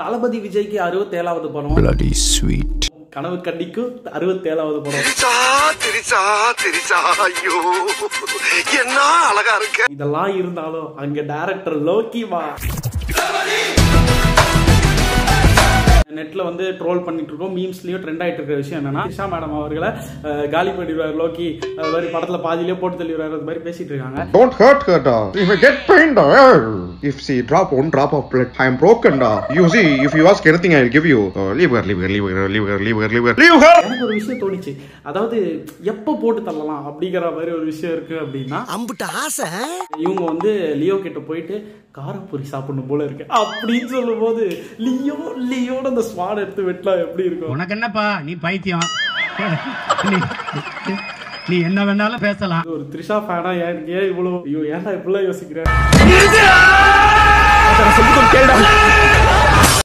தளபதி விஜய்க்கு அறுபத்தேழாவது படம் bloody sweet. கனவு கண்டிக்கு அறுபத்தேழாவது படம் திரிச்சா திரிச்சா திரிச்சா ஐயோ என்ன அழகா இருக்கு இதெல்லாம் இருந்தாலும் அங்க டைரக்டர் லோக்கிமா நெட்ல வந்து ட்ரோல் பண்ணிட்டு இருக்கோம் மீம்ஸ்லயும் ட்ரெண்ட் ஆயிட்டு இருக்கிற விஷயம் என்னன்னா நிஷா மேடம் அவர்களை அஹ், காலி பண்ணிடுவார் லோக்கி அது மாதிரி படத்துல பாதியிலே போட்டு தள்ளிடுவார் அது மாதிரி பேசிட்டு இருக்காங்க Don't hurt her, da. If I get pain, da. If she drop one drop of blood, I am broken, da. You see, if you ask anything, I will give you. Uh, leave her, leave her, leave her, leave her, leave her, leave her, leave her. எனக்கு ஒரு விஷயம் தோணுச்சு அதாவது எப்போ போட்டு தள்ளலாம் அப்படிங்கிற மாதிரி ஒரு விஷயம் இருக்கு அப்படின்னா அம்புட்ட ஆசை இவங்க வந்து லியோ கிட்ட போயிட்டு காரப்பொரி சாப்பிடணும் போல இருக்கு அப்படின்னு சொல்லும்போது லியோ லியோட அந்த ஸ்வாட் எடுத்து வெட்டலாம் எப்படி இருக்கும் உனக்கு என்னப்பா நீ பைத்தியம் நீ- நீ என்ன வேணாலும் பேசலாம் ஒரு த்ரிஷா ஃபேனா ஏன் ஏன் இவ்வளவு ஐயோ ஏன்டா இப்படிலாம் யோசிக்கிறேன்